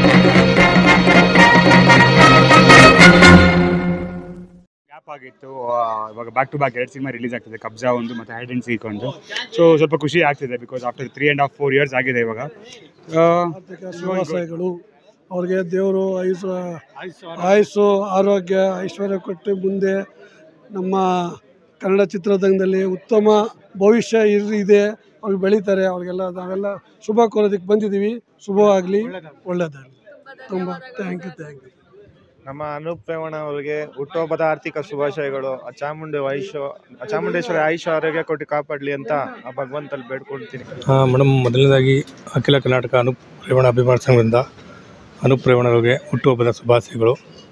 gap ಆಗಿತ್ತು ಆ, ಇವಾಗ ಬ್ಯಾಕ್ ಟು ಬ್ಯಾಕ್ ಎರಡು ಸಿನಿಮಾ ರಿಲೀಸ್ ಆಗ್ತಿದೆ ಕಬ್ಜಾ ಒಂದು ಮತ್ತು ಹೈಡ್ ಆ್ಯಂಡ್ ಸೀಕ್ ಒಂದು ಸೊ ಸ್ವಲ್ಪ ಖುಷಿ ಆಗ್ತಿದೆ because after three and half four years ಆಗಿದೆ ಇವಾಗ ಆ, ಆರ್ಥಿಕ ಶುಭಾಶಯಗಳು ಅವ್ರಿಗೆ ದೇವರು ಆಯುಷು ಆಯುಸ್ಸು ಆರೋಗ್ಯ ಐಶ್ವರ್ಯ ಕೊಟ್ಟು ಮುಂದೆ ನಮ್ಮ ಕನ್ನಡ ಚಿತ್ರರಂಗದಲ್ಲಿ ಉತ್ತಮ ಭವಿಷ್ಯ ಇರ್- ಇದೆ ಅವ್ರಿಗೆ ಬೆಳೀತಾರೆ ಅವ್ರಿಗೆಲ್ಲ ನಾವೆಲ್ಲ ಶುಭ ಕೋರೋದಕ್ಕೆ ಬಂದಿದ್ದೀವಿ ಶುಭವಾಗಲಿ ಒಳ್ಳೆಯದಾಗಲಿ ತುಂಬ ಥ್ಯಾಂಕ್ ಯು ಥ್ಯಾಂಕ್ ಯು ನಮ್ಮ ಅನೂಪ್ ರೇವಣ್ಣ ಅವರಿಗೆ ಹುಟ್ಟುಹಬ್ಬದ ಆರ್ಥಿಕ ಶುಭಾಶಯಗಳು ಆ ಚಾಮುಂಡಿ ಆಯುಷ್ಯ ಆ ಚಾಮುಂಡೇಶ್ವರಿ ಆಯುಷ್ಯ ಆರೋಗ್ಯ ಕೊಟ್ಟು ಕಾಪಾಡಲಿ ಅಂತ ಆ ಭಗವಂತಲ್ಲಿ ಬೇಡ್ಕೊಳ್ತೀನಿ ಮೇಡಮ್ ಮೊದಲನೇದಾಗಿ ಅಖಿಲ ಕರ್ನಾಟಕ ಅನೂಪ್ ರೇವಣ್ಣ ಅಭಿಮಾನ ಸಂಘದಿಂದ ಅನೂಪ್ ರೇವಣ್ಣವ್ರಿಗೆ ಹುಟ್ಟುಹಬ್ಬದ ಶುಭಾಶಯಗಳು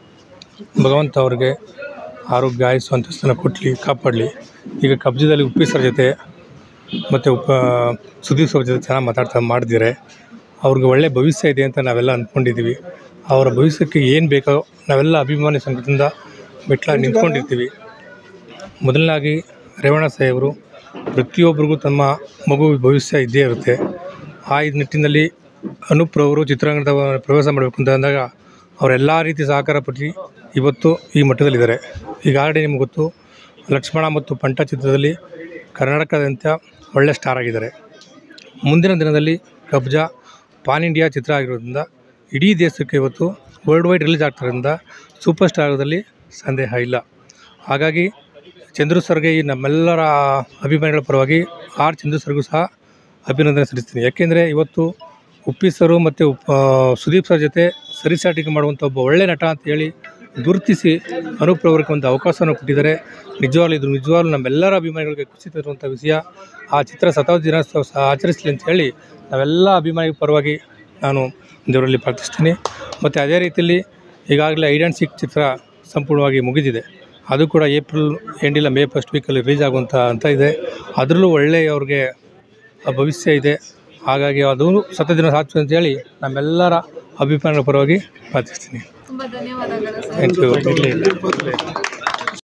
ಭಗವಂತ ಅವ್ರಿಗೆ ಆರೋಗ್ಯ ಆಯುಸ್ಸು ಅಂತಸ್ತನ್ನು ಕೊಡಲಿ ಕಾಪಾಡಲಿ ಈಗ ಕಬ್ಜದಲ್ಲಿ ಉಪ್ಪಿ ಸರ್ ಜೊತೆ ಮತ್ತು ಉಪ ಸುದೀಪ್ ಸರ್ ಜೊತೆ ಚೆನ್ನಾಗಿ ಮಾತಾಡ್ತಾ ಮಾಡಿದಿದ್ದಾರೆ ಅವ್ರಿಗೆ ಒಳ್ಳೆಯ ಭವಿಷ್ಯ ಇದೆ ಅಂತ ನಾವೆಲ್ಲ ಅಂದ್ಕೊಂಡಿದ್ದೀವಿ ಅವರ ಭವಿಷ್ಯಕ್ಕೆ ಏನು ಬೇಕೋ ನಾವೆಲ್ಲ ಅಭಿಮಾನಿ ಸಂಘದಿಂದ ಮೆಟ್ಲಾಗಿ ನಿಂತ್ಕೊಂಡಿರ್ತೀವಿ ಮೊದಲನಾಗಿ ರೇವಣ್ಣ ಸಾಹೇಬರು ಪ್ರತಿಯೊಬ್ಬರಿಗೂ ತಮ್ಮ ಮಗು ಭವಿಷ್ಯ ಇದ್ದೇ ಇರುತ್ತೆ ಆ ಇದು ನಿಟ್ಟಿನಲ್ಲಿ ಅನೂಪ್ ರವರು ಚಿತ್ರರಂಗದ ಪ್ರವೇಶ ಮಾಡಬೇಕು ಅಂತ ಅಂದಾಗ ಅವರೆಲ್ಲ ರೀತಿ ಸಹಕಾರ ಪಟ್ಟು ಇವತ್ತು ಈ ಮಟ್ಟದಲ್ಲಿದ್ದಾರೆ ಈಗಾಗಲೇ ನಿಮ್ಗೆ ಗೊತ್ತು ಲಕ್ಷ್ಮಣ ಮತ್ತು ಪಂಟ ಚಿತ್ರದಲ್ಲಿ ಕರ್ನಾಟಕದಂತ ಒಳ್ಳೆ ಸ್ಟಾರ್ ಆಗಿದ್ದಾರೆ ಮುಂದಿನ ದಿನದಲ್ಲಿ ಕಬ್ಜಾ ಪಾನ್ ಇಂಡಿಯಾ ಚಿತ್ರ ಆಗಿರೋದ್ರಿಂದ ಇಡೀ ದೇಶಕ್ಕೆ ಇವತ್ತು ವರ್ಲ್ಡ್ ವೈಡ್ ರಿಲೀಸ್ ಆಗ್ತಿರೋದ್ರಿಂದ ಸೂಪರ್ ಸ್ಟಾರದಲ್ಲಿ ಸಂದೇಹ ಇಲ್ಲ ಹಾಗಾಗಿ ಚಂದ್ರು ಸರ್ಗೆ ಈ ನಮ್ಮೆಲ್ಲರ ಅಭಿಮಾನಿಗಳ ಪರವಾಗಿ ಆರ್ ಚಂದ್ರು ಸರ್ಗೂ ಸಹ ಅಭಿನಂದನೆ ಸಲ್ಲಿಸ್ತೀನಿ ಯಾಕೆಂದರೆ ಇವತ್ತು ಉಪ್ಪಿ ಸರು ಮತ್ತು ಉಪ್ ಆ, ಸುದೀಪ್ ಸರ್ ಜೊತೆ ಸರಿಸಾಟಿಗೆ ಮಾಡುವಂಥ ಒಬ್ಬ ಒಳ್ಳೆ ನಟ ಅಂತ ಹೇಳಿ ಗುರುತಿಸಿ ಅನೂಪ್ ರವರಿಗೆ ಒಂದು ಅವಕಾಶವನ್ನು ಕೊಟ್ಟಿದ್ದಾರೆ ನಿಜವಾಗ್ಲೂ ಇದು ನಿಜವಾಗ್ಲೂ ನಮ್ಮೆಲ್ಲರ ಅಭಿಮಾನಿಗಳಿಗೆ ಖುಷಿ ತರುವಂಥ ವಿಷಯ ಆ ಚಿತ್ರ ಶತಾಬ್ದಿ ದಿನೋತ್ಸವ ಸಹ ಆಚರಿಸಲಿ ಅಂತ ಹೇಳಿ ನಾವೆಲ್ಲ ಅಭಿಮಾನಿಗಳ ಪರವಾಗಿ ನಾನು ದೇವರಲ್ಲಿ ಪ್ರಾರ್ಥಿಸ್ತೀನಿ ಮತ್ತು ಅದೇ ರೀತಿಯಲ್ಲಿ ಈಗಾಗಲೇ ಐಡ್ ಆ್ಯಂಡ್ ಸಿಕ್ ಚಿತ್ರ ಸಂಪೂರ್ಣವಾಗಿ ಮುಗಿದಿದೆ ಅದು ಕೂಡ ಏಪ್ರಿಲ್ ಎಂಡಿಲ್ಲ ಮೇ ಫಸ್ಟ್ ವೀಕಲ್ಲಿ ರಿಲೀಸ್ ಆಗುವಂಥ ಅಂತ ಇದೆ ಅದರಲ್ಲೂ ಒಳ್ಳೆಯ ಅವ್ರಿಗೆ ಭವಿಷ್ಯ ಇದೆ ಹಾಗಾಗಿ ಅದು ಸತ ದಿನ ಸಾಧ್ಯ ಅಂತೇಳಿ ನಮ್ಮೆಲ್ಲರ ಅಭಿಪ್ರಾಯಗಳ ಪರವಾಗಿ ಪ್ರಾರ್ಥಿಸ್ತೀನಿ ತುಂಬ ಧನ್ಯವಾದಗಳು ಸರ್ ಥ್ಯಾಂಕ್ ಯು